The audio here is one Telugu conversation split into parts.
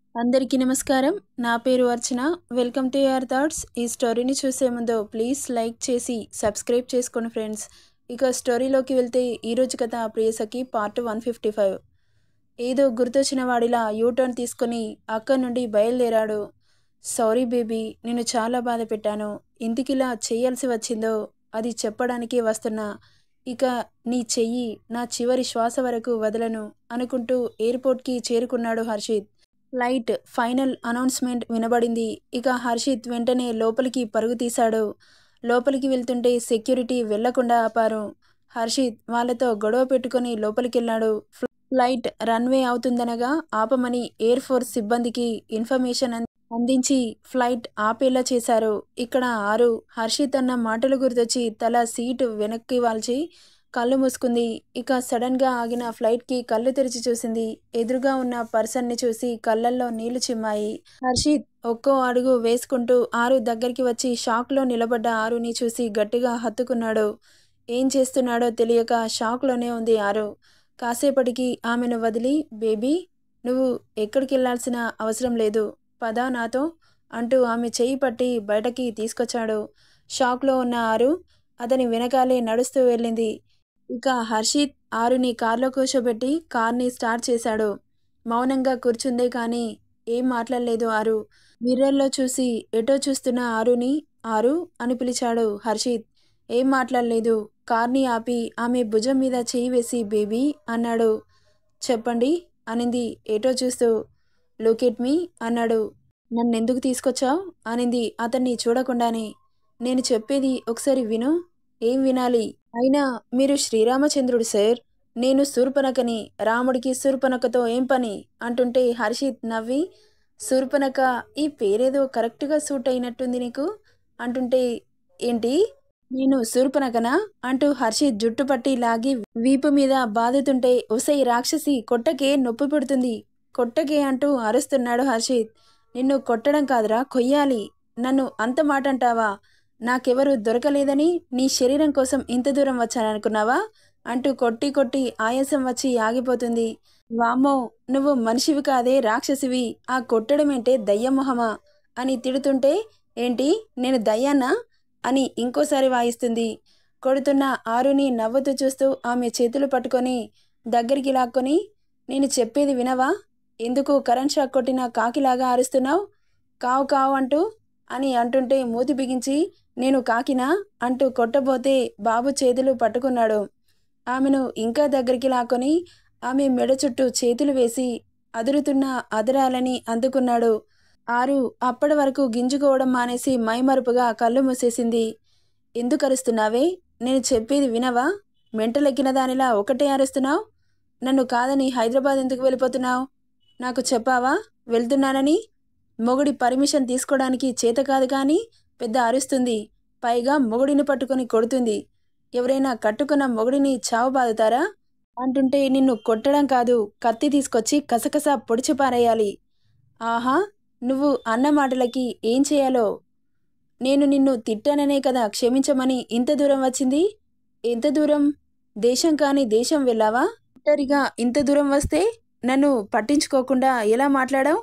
అందరికీ నమస్కారం నా పేరు Archana welcome to your thoughts ఈ స్టోరీని చూసే ముందు ప్లీజ్ లైక్ చేసి సబ్స్క్రైబ్ చేసుకోండి ఫ్రెండ్స్ ఇక స్టోరీలోకి వెళ్తే ఈరోజు కథ Priyasakhi part one fifty five ఏదో గుర్తొచ్చిన వాడిలా యూటర్న్ తీసుకొని అక్కడి నుండి బయలుదేరాడు సారీ బేబీ నేను చాలా బాధ పెట్టాను ఇంటికిలా చేయాల్సి వచ్చిందో అది చెప్పడానికి వస్తున్నా ఇక నీ చెయ్యి నా చివరి శ్వాస వరకు వదలను అనుకుంటూ ఎయిర్పోర్ట్కి చేరుకున్నాడు హర్షిత్ ఫ్లైట్ ఫైనల్ అనౌన్స్మెంట్ వినబడింది ఇక హర్షిత్ వెంటనే లోపలికి పరుగు తీశాడు లోపలికి వెళ్తుంటే సెక్యూరిటీ వెళ్లకుండా ఆపారు హర్షిత్ వాళ్ళతో గొడవ పెట్టుకుని లోపలికెళ్ళాడు ఫ్లైట్ రన్వే అవుతుందనగా ఆపమని ఎయిర్ ఫోర్స్ సిబ్బందికి ఇన్ఫర్మేషన్ అంది- అందించి ఫ్లైట్ ఆపేలా చేశారు ఇక్కడ ఆరు హర్షిత్ అన్న మాటలు గుర్తొచ్చి తల సీటు వెనక్కి వాల్చి కళ్ళు మూసుకుంది ఇక సడన్ గా ఆగిన ఫ్లైట్ కి కళ్ళు తెరిచి చూసింది ఎదురుగా ఉన్న పర్సన్ ని చూసి కళ్ళల్లో నీళ్లు చిమ్మాయి హర్షిత్ ఒక్కో అడుగు వేసుకుంటూ ఆరు దగ్గరికి వచ్చి షాక్ లో నిలబడ్డ ఆరుని చూసి గట్టిగా హత్తుకున్నాడు ఏం చేస్తున్నాడో తెలియక షాక్ లోనే ఉంది ఆరు కాసేపటికి ఆమెను వదిలి బేబీ నువ్వు ఎక్కడికి వెళ్ళాల్సిన అవసరం లేదు పదా నాతో అంటూ ఆమె చెయ్యి పట్టి బయటకి తీసుకొచ్చాడు షాక్లో ఉన్న ఆరు అతని వెనకాలే నడుస్తూ వెళ్ళింది ఇక హర్షిత్ ఆరుని కార్లో కూర్చోబెట్టి కార్ని స్టార్ట్ చేశాడు మౌనంగా కూర్చుందే కానీ ఏం మాట్లాడలేదు ఆరు మిర్రర్లో చూసి ఎటో చూస్తున్న ఆరుని ఆరు అని పిలిచాడు హర్షిత్ ఏం మాట్లాడలేదు కార్ని ఆపి ఆమె భుజం మీద చేయి వేసి బేబీ అన్నాడు చెప్పండి అనింది ఎటో చూస్తూ లుక్ ఎట్ మీ అన్నాడు నన్నెందుకు తీసుకొచ్చావు అనింది అతన్ని చూడకుండానే నేను చెప్పేది ఒకసారి విను ఏం వినాలి అయినా మీరు శ్రీరామచంద్రుడు సార్ నేను శూర్పనకని రాముడికి శూర్పనకతో ఏం పని అంటుంటే హర్షిత్ నవ్వి శూర్పనక ఈ పేరేదో కరెక్ట్గా సూట్ అయినట్టుంది నీకు అంటుంటే ఏంటి నేను శూర్పనకనా అంటూ హర్షిత్ జుట్టు పట్టి లాగి వీపు మీద బాదుతుంటే ఒసై రాక్షసి కొట్టకే నొప్పి పెడుతుంది కొట్టకే అంటూ అరుస్తున్నాడు హర్షిత్ నిన్ను కొట్టడం కాదురా కొయ్యాలి నన్ను అంత మాట అంటావా నాకెవరు దొరకలేదని నీ శరీరం కోసం ఇంత దూరం వచ్చాననుకున్నావా అంటూ కొట్టి కొట్టి ఆయాసం వచ్చి ఆగిపోతుంది వామ్మో నువ్వు మనిషివి కాదే రాక్షసివి ఆ కొట్టడమేంటే దయ్యమొహమా అని తిడుతుంటే ఏంటి నేను దయ్యాన్నా అని ఇంకోసారి వాయిస్తుంది కొడుతున్న ఆరుని నవ్వుతూ చూస్తూ ఆమె చేతులు పట్టుకొని దగ్గరికి లాక్కొని నేను చెప్పేది వినవా ఎందుకు కరెంట్ షాక్ కొట్టిన కాకిలాగా అరుస్తున్నావు కావు కావు అంటూ అని అంటుంటే మూతి బిగించి నేను కాకినా అంటూ కొట్టబోతే బాబు చేతులు పట్టుకున్నాడు ఆమెను ఇంకా దగ్గరికి లాక్కొని ఆమె మెడ చుట్టూ చేతులు వేసి అదురుతున్న అదరాలని అందుకున్నాడు ఆరు అప్పటి వరకు గింజుకోవడం మానేసి మైమరుపుగా కళ్ళు మూసేసింది ఎందుకు అరుస్తున్నావే నేను చెప్పేది వినవా మెంటలెక్కిన దానిలా ఒకటే అరుస్తున్నావు నన్ను కాదని హైదరాబాద్ ఎందుకు వెళ్ళిపోతున్నావు నాకు చెప్పావా వెళ్తున్నానని మొగుడి పర్మిషన్ తీసుకోవడానికి చేత కాదు కానీ పెద్ద అరుస్తుంది పైగా మొగుడిని పట్టుకొని కొడుతుంది ఎవరైనా కట్టుకున్న మొగుడిని చావు బాదుతారా అంటుంటే నిన్ను కొట్టడం కాదు కత్తి తీసుకొచ్చి కసకస పొడిచి పారేయాలి ఆహా నువ్వు అన్న మాటలకి ఏం చేయాలో నేను నిన్ను తిట్టాననే కదా క్షమించమని ఇంత దూరం వచ్చింది ఎంత దూరం దేశం కాని దేశం వెళ్ళావా ఒంటరిగా ఇంత దూరం వస్తే నన్ను పట్టించుకోకుండా ఎలా మాట్లాడావు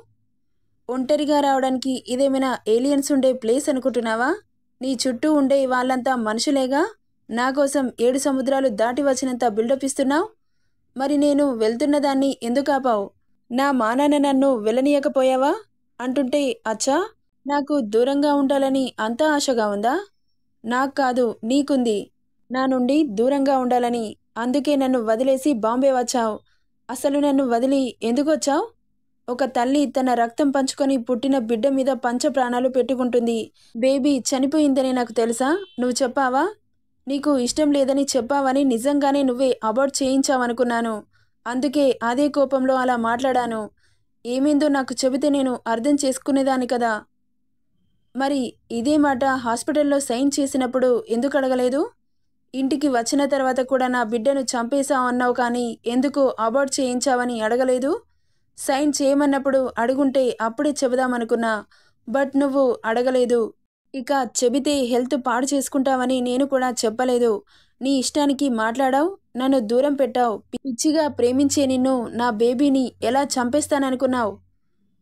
ఒంటరిగా రావడానికి ఇదేమైనా ఏలియన్స్ ఉండే ప్లేస్ అనుకుంటున్నావా నీ చుట్టూ ఉండే వాళ్ళంతా మనుషులేగా నా కోసం ఏడు సముద్రాలు దాటి వచ్చినంత బిల్డప్ ఇస్తున్నావు మరి నేను వెళ్తున్న దాన్ని ఎందుకు ఆపావు నా మానాన నన్ను వెళ్ళనీయకపోయావా అంటుంటే అచ్చా నాకు దూరంగా ఉండాలని అంత ఆశగా ఉందా నాకు కాదు నీకుంది నా నుండి దూరంగా ఉండాలని అందుకే నన్ను వదిలేసి బాంబే వచ్చావు అసలు నన్ను వదిలి ఎందుకు వచ్చావు ఒక తల్లి తన రక్తం పంచుకొని పుట్టిన బిడ్డ మీద పంచ ప్రాణాలు పెట్టుకుంటుంది బేబీ చనిపోయిందని నాకు తెలుసా నువ్వు చెప్పావా నీకు ఇష్టం లేదని చెప్పావని నిజంగానే నువ్వే అబార్ట్ చేయించావనుకున్నాను అందుకే అదే కోపంలో అలా మాట్లాడాను ఏమైందో నాకు చెబితే నేను అర్థం చేసుకునేదాన్ని కదా మరి ఇదే మాట హాస్పిటల్లో సైన్ చేసినప్పుడు ఎందుకు అడగలేదు ఇంటికి వచ్చిన తర్వాత కూడా నా బిడ్డను చంపేశావు అన్నావు కానీ ఎందుకు అబార్ట్ చేయించావని అడగలేదు సైన్ చేయమన్నప్పుడు అడుగుంటే అప్పుడే చెబుదామనుకున్నా బట్ నువ్వు అడగలేదు ఇక చెబితే హెల్త్ పాడు చేసుకుంటావని నేను కూడా చెప్పలేదు నీ ఇష్టానికి మాట్లాడావు నన్ను దూరం పెట్టావు పిచ్చిగా ప్రేమించే నిన్ను నా బేబీని ఎలా చంపేస్తాననుకున్నావు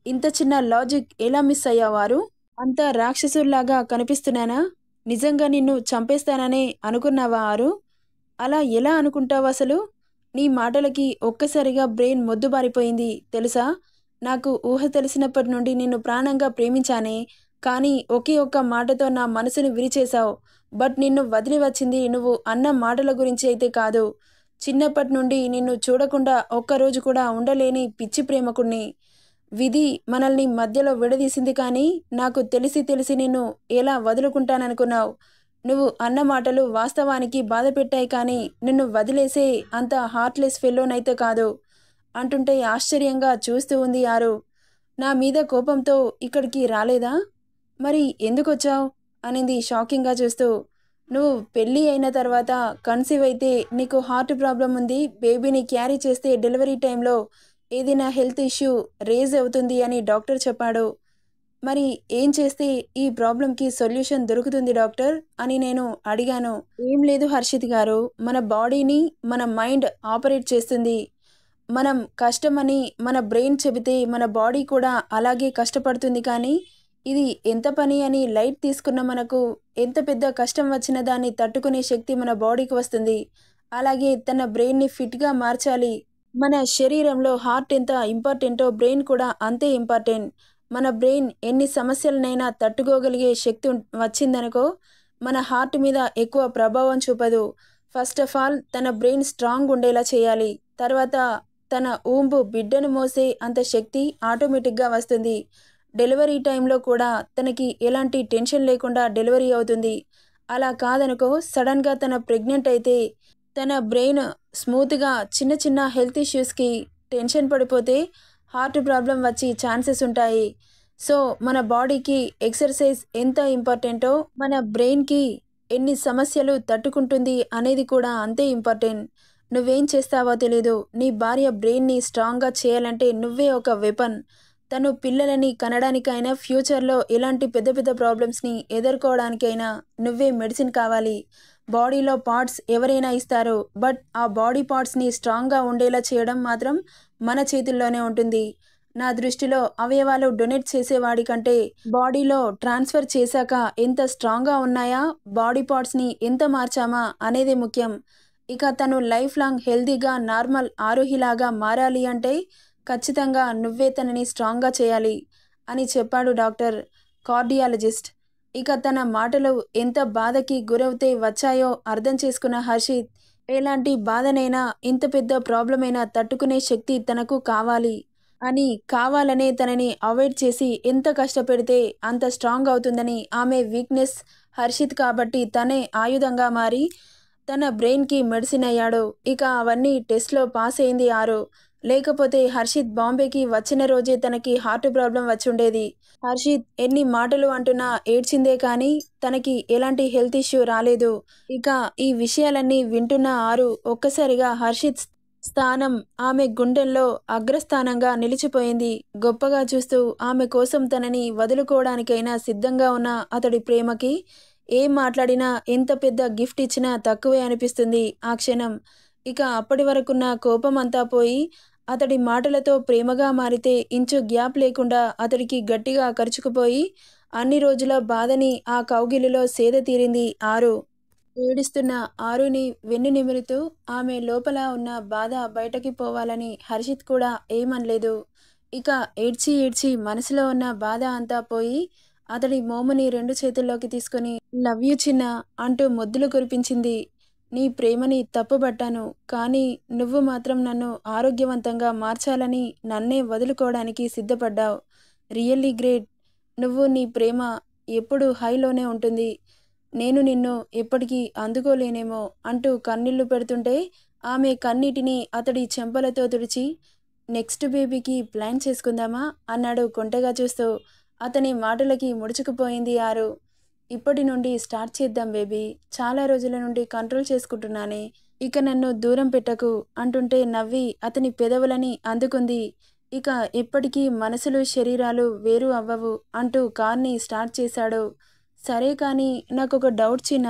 ఇంత చిన్న లాజిక్ ఎలా మిస్ అయ్యావారు అంత రాక్షసుల్లాగా కనిపిస్తున్నానా నిజంగా నిన్ను చంపేస్తాననే అనుకున్నావా ఆరు అలా ఎలా అనుకుంటావు అసలు నీ మాటలకి ఒక్కసారిగా బ్రెయిన్ మొద్దుబారిపోయింది తెలుసా నాకు ఊహ తెలిసినప్పటి నుండి నిన్ను ప్రాణంగా ప్రేమించానే కానీ ఒకే ఒక్క మాటతో నా మనసుని విరిచేశావు బట్ నిన్ను వదిలి వచ్చింది నువ్వు అన్న మాటల గురించి అయితే కాదు చిన్నప్పటి నుండి నిన్ను చూడకుండా ఒక్కరోజు కూడా ఉండలేని పిచ్చి ప్రేమకుణ్ణి విధి మనల్ని మధ్యలో విడదీసింది కానీ నాకు తెలిసి తెలిసి నిన్ను ఎలా వదులుకుంటాననుకున్నావు నువ్వు అన్న మాటలు వాస్తవానికి బాధ పెట్టాయి కానీ నిన్ను వదిలేసే అంత హార్ట్లెస్ ఫెల్లోనైతే కాదు అంటుంటే ఆశ్చర్యంగా చూస్తూ ఉంది యారు నా మీద కోపంతో ఇక్కడికి రాలేదా మరి ఎందుకు వచ్చావు అనింది షాకింగ్గా చూస్తూ నువ్వు పెళ్ళి అయిన తర్వాత కన్సీవ్ అయితే నీకు హార్ట్ ప్రాబ్లం ఉంది బేబీని క్యారీ చేస్తే డెలివరీ టైంలో ఏదైనా హెల్త్ ఇష్యూ రేజ్ అవుతుంది అని డాక్టర్ చెప్పాడు మరి ఏం చేస్తే ఈ ప్రాబ్లంకి సొల్యూషన్ దొరుకుతుంది డాక్టర్ అని నేను అడిగాను ఏం లేదు హర్షిత్ గారు మన బాడీని మన మైండ్ ఆపరేట్ చేస్తుంది మనం కష్టమని మన బ్రెయిన్ చెబితే మన బాడీ కూడా అలాగే కష్టపడుతుంది కానీ ఇది ఎంత పని అని లైట్ తీసుకున్న మనకు ఎంత పెద్ద కష్టం వచ్చిన దాన్ని తట్టుకునే శక్తి మన బాడీకి వస్తుంది అలాగే తన బ్రెయిన్ని ఫిట్గా మార్చాలి మన శరీరంలో హార్ట్ ఎంత ఇంపార్టెంటో బ్రెయిన్ కూడా అంతే ఇంపార్టెంట్ మన బ్రెయిన్ ఎన్ని సమస్యలనైనా తట్టుకోగలిగే శక్తి ఉం- వచ్చిందనుకో మన హార్ట్ మీద ఎక్కువ ప్రభావం చూపదు ఫస్ట్ ఆఫ్ ఆల్ తన బ్రెయిన్ స్ట్రాంగ్ ఉండేలా చేయాలి తర్వాత తన ఊంబు బిడ్డను మోసే అంత శక్తి ఆటోమేటిక్గా వస్తుంది డెలివరీ టైంలో కూడా తనకి ఎలాంటి టెన్షన్ లేకుండా డెలివరీ అవుతుంది అలా కాదనుకో సడన్గా తన ప్రెగ్నెంట్ అయితే తన బ్రెయిన్ స్మూత్గా చిన్న చిన్న హెల్త్ ఇష్యూస్కి టెన్షన్ పడిపోతే హార్ట్ ప్రాబ్లం వచ్చి ఛాన్సెస్ ఉంటాయి సో మన బాడీకి ఎక్సర్సైజ్ ఎంత ఇంపార్టెంటో మన బ్రెయిన్కి ఎన్ని సమస్యలు తట్టుకుంటుంది అనేది కూడా అంతే ఇంపార్టెంట్ నువ్వేం చేస్తావో తెలీదు నీ భార్య బ్రెయిన్ని స్ట్రాంగ్గా చేయాలంటే నువ్వే ఒక వెపన్ తను పిల్లలని కనడానికైనా ఫ్యూచర్లో ఇలాంటి పెద్ద పెద్ద ప్రాబ్లమ్స్ని ఎదుర్కోవడానికైనా నువ్వే మెడిసిన్ కావాలి బాడీలో పార్ట్స్ ఎవరైనా ఇస్తారు బట్ ఆ బాడీ పార్ట్స్ని స్ట్రాంగ్గా ఉండేలా చేయడం మాత్రం మన చేతుల్లోనే ఉంటుంది నా దృష్టిలో అవయవాలు డొనేట్ చేసేవాడి కంటే బాడీలో ట్రాన్స్ఫర్ చేశాక ఎంత స్ట్రాంగ్గా ఉన్నాయా బాడీ పార్ట్స్ని ఎంత మార్చామా అనేది ముఖ్యం ఇక తను లైఫ్ లాంగ్ హెల్తీగా నార్మల్ ఆరోహిలాగా మారాలి అంటే ఖచ్చితంగా నువ్వే తనని స్ట్రాంగ్గా చేయాలి అని చెప్పాడు డాక్టర్ కార్డియాలజిస్ట్ ఇక తన మాటలు ఎంత బాధకి గురవుతే వచ్చాయో అర్థం చేసుకున్న హర్షిత్ ఎలాంటి బాధనైనా ఇంత పెద్ద ప్రాబ్లం అయినా తట్టుకునే శక్తి తనకు కావాలి అని కావాలనే తనని అవాయిడ్ చేసి ఎంత కష్టపెడితే అంత స్ట్రాంగ్ అవుతుందని ఆమె వీక్నెస్ హర్షిత్ కాబట్టి తనే ఆయుధంగా మారి తన బ్రెయిన్కి మెడిసిన్ అయ్యాడు ఇక అవన్నీ టెస్ట్లో పాస్ అయింది ఆరు లేకపోతే హర్షిత్ బాంబేకి వచ్చిన రోజే తనకి హార్ట్ ప్రాబ్లం వచ్చుండేది హర్షిత్ ఎన్ని మాటలు అంటున్నా ఏడ్చిందే కానీ తనకి ఎలాంటి హెల్త్ ఇష్యూ రాలేదు ఇక ఈ విషయాలన్నీ వింటున్న ఆరు ఒక్కసారిగా హర్షిత్ స్థానం ఆమె గుండెల్లో అగ్రస్థానంగా నిలిచిపోయింది గొప్పగా చూస్తూ ఆమె కోసం తనని వదులుకోవడానికైనా సిద్ధంగా ఉన్న అతడి ప్రేమకి ఏం మాట్లాడినా ఎంత పెద్ద గిఫ్ట్ ఇచ్చినా తక్కువే అనిపిస్తుంది ఆ క్షణం ఇక అప్పటి వరకున్న కోపం అంతా పోయి అతడి మాటలతో ప్రేమగా మారితే ఇంచు గ్యాప్ లేకుండా అతడికి గట్టిగా కరుచుకుపోయి అన్ని రోజుల బాధని ఆ కౌగిలిలో సేద తీరింది ఆరు ఏడుస్తున్న ఆరుని వెన్ను నిమురుతూ ఆమె లోపల ఉన్న బాధ బయటకి పోవాలని హర్షిత్ కూడా ఏమనలేదు ఇక ఏడ్చి ఏడ్చి మనసులో ఉన్న బాధ అంతా పోయి అతడి మోముని రెండు చేతుల్లోకి తీసుకుని లవ్ యూ చిన్న అంటూ ముద్దులు కురిపించింది నీ ప్రేమని తప్పుబట్టాను కానీ నువ్వు మాత్రం నన్ను ఆరోగ్యవంతంగా మార్చాలని నన్నే వదులుకోవడానికి సిద్ధపడ్డావు రియల్లీ గ్రేట్ నువ్వు నీ ప్రేమ ఎప్పుడు హైలోనే ఉంటుంది నేను నిన్ను ఎప్పటికీ అందుకోలేనేమో అంటూ కన్నీళ్లు పెడుతుంటే ఆమె కన్నీటిని అతడి చెంపలతో తుడిచి నెక్స్ట్ బేబీకి ప్లాన్ చేసుకుందామా అన్నాడు కొంటెగా చూస్తూ అతని మాటలకి ముడుచుకుపోయింది ఆరు ఇప్పటి నుండి స్టార్ట్ చేద్దాం బేబీ చాలా రోజుల నుండి కంట్రోల్ చేసుకుంటున్నానే ఇక నన్ను దూరం పెట్టకు అంటుంటే నవ్వి అతని పెదవులని అందుకుంది ఇక ఎప్పటికీ మనసులు శరీరాలు వేరు అవ్వవు అంటూ కార్ని స్టార్ట్ చేశాడు సరే కానీ నాకు ఒక డౌట్ చిన్న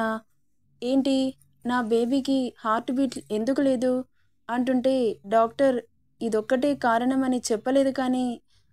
ఏంటి నా బేబీకి హార్ట్ బీట్ ఎందుకు లేదు అంటుంటే డాక్టర్ ఇదొక్కటే కారణమని చెప్పలేదు కానీ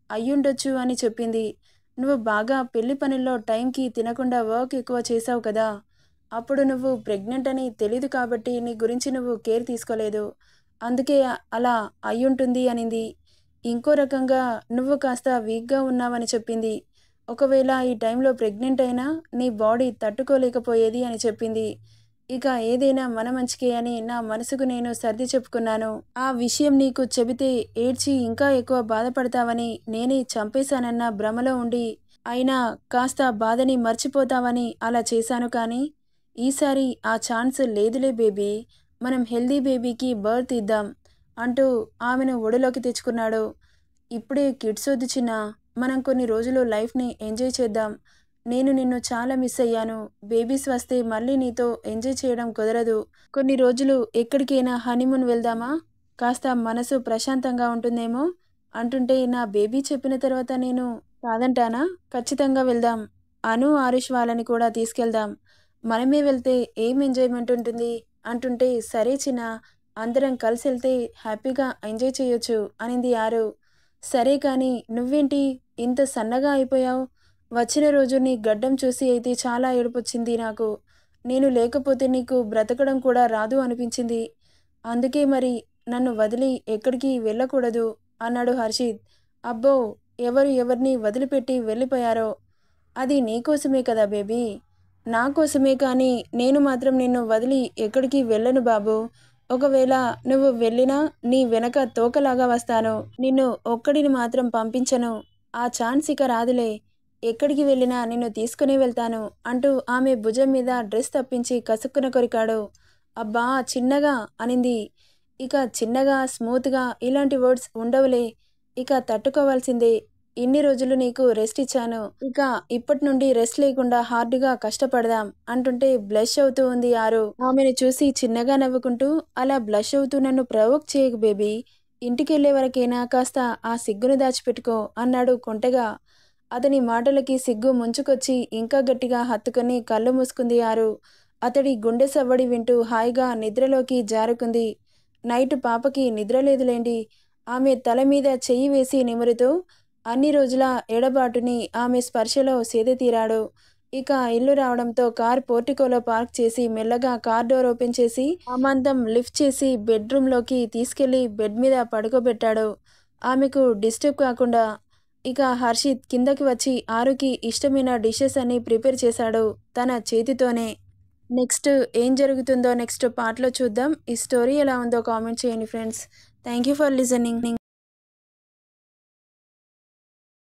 అయ్యుండొచ్చు అని చెప్పింది నువ్వు బాగా పెళ్లి పనుల్లో టైంకి తినకుండా వర్క్ ఎక్కువ చేసావు కదా అప్పుడు నువ్వు ప్రెగ్నెంట్ అని తెలీదు కాబట్టి నీ గురించి నువ్వు కేర్ తీసుకోలేదు అందుకే అలా అయ్యుంటుంది అనింది ఇంకో రకంగా నువ్వు కాస్త వీక్గా ఉన్నావని చెప్పింది ఒకవేళ ఈ టైంలో ప్రెగ్నెంట్ అయినా నీ బాడీ తట్టుకోలేకపోయేది అని చెప్పింది ఇక ఏదైనా మన మంచికే అని నా మనసుకు నేను సర్ది చెప్పుకున్నాను ఆ విషయం నీకు చెబితే ఏడ్చి ఇంకా ఎక్కువ బాధపడతావని నేనే చంపేశానన్న భ్రమలో ఉండి అయినా కాస్త బాధని మర్చిపోతావని అలా చేశాను కానీ ఈసారి ఆ ఛాన్స్ లేదులే బేబీ మనం హెల్దీ బేబీకి బర్త్ ఇద్దాం అంటూ ఆమెను ఒడిలోకి తెచ్చుకున్నాడు ఇప్పుడే కిడ్స్ వద్దు చిన్న మనం కొన్ని రోజులు లైఫ్ని ఎంజాయ్ చేద్దాం నేను నిన్ను చాలా మిస్ అయ్యాను బేబీస్ వస్తే మళ్ళీ నీతో ఎంజాయ్ చేయడం కుదరదు కొన్ని రోజులు ఎక్కడికైనా హనీమూన్ వెళ్దామా కాస్త మనసు ప్రశాంతంగా ఉంటుందేమో అంటుంటే నా బేబీ చెప్పిన తర్వాత నేను కాదంటానా ఖచ్చితంగా వెళ్దాం అను ఆరుష్ వాళ్ళని కూడా తీసుకెళ్దాం మనమే వెళ్తే ఏం ఎంజాయ్మెంట్ ఉంటుంది అంటుంటే సరే చిన్న అందరం కలిసి వెళ్తే హ్యాపీగా ఎంజాయ్ చేయొచ్చు అనింది ఆరు సరే కానీ నువ్వేంటి ఇంత సన్నగా అయిపోయావు వచ్చిన రోజు నీ గడ్డం చూసి అయితే చాలా ఏడుపొచ్చింది నాకు నేను లేకపోతే నీకు బ్రతకడం కూడా రాదు అనిపించింది అందుకే మరి నన్ను వదిలి ఎక్కడికి వెళ్ళకూడదు అన్నాడు హర్షిత్ అబ్బో ఎవరు ఎవరిని వదిలిపెట్టి వెళ్ళిపోయారో అది నీకోసమే కదా బేబీ నా కోసమే కానీ నేను మాత్రం నిన్ను వదిలి ఎక్కడికి వెళ్ళను బాబు ఒకవేళ నువ్వు వెళ్ళినా నీ వెనక తోకలాగా వస్తాను నిన్ను ఒక్కడిని మాత్రం పంపించను ఆ ఛాన్స్ ఇక రాదులే ఎక్కడికి వెళ్ళినా నిన్ను తీసుకుని వెళ్తాను అంటూ ఆమె భుజం మీద డ్రెస్ తప్పించి కసుక్కున కొరికాడు అబ్బా చిన్నగా అనింది ఇక చిన్నగా స్మూత్గా ఇలాంటి వర్డ్స్ ఉండవులే ఇక తట్టుకోవాల్సిందే ఇన్ని రోజులు నీకు రెస్ట్ ఇచ్చాను ఇక ఇప్పటి నుండి రెస్ట్ లేకుండా హార్డ్గా కష్టపడదాం అంటుంటే బ్లష్ అవుతూ ఉంది ఆరు ఆమెను చూసి చిన్నగా నవ్వుకుంటూ అలా బ్లష్ అవుతూ నన్ను ప్రవోక్ చేయకు బేబీ ఇంటికెళ్లే వరకైనా కాస్త ఆ సిగ్గును దాచిపెట్టుకో అన్నాడు కొంటెగా అతని మాటలకి సిగ్గు ముంచుకొచ్చి ఇంకా గట్టిగా హత్తుకొని కళ్ళు మూసుకుంది ఆరు అతడి గుండె సవ్వడి వింటూ హాయిగా నిద్రలోకి జారుకుంది నైట్ పాపకి నిద్ర లేదులేండి ఆమె తల మీద చెయ్యి వేసి నిమురుతూ అన్ని రోజుల ఎడబాటుని ఆమె స్పర్శలో సేదతీరాడు ఇక ఇల్లు రావడంతో కార్ పోర్టికోలో పార్క్ చేసి మెల్లగా కార్ డోర్ ఓపెన్ చేసి అమాంతం లిఫ్ట్ చేసి బెడ్రూమ్లోకి తీసుకెళ్లి బెడ్ మీద పడుకోబెట్టాడు ఆమెకు డిస్టర్బ్ కాకుండా ఇక హర్షిత్ కిందకి వచ్చి ఆరుకి ఇష్టమైన డిషెస్ అన్ని ప్రిపేర్ చేశాడు తన చేతితోనే నెక్స్ట్ ఏం జరుగుతుందో నెక్స్ట్ పార్ట్లో చూద్దాం ఈ స్టోరీ ఎలా ఉందో కామెంట్ చేయండి friends thank you for listening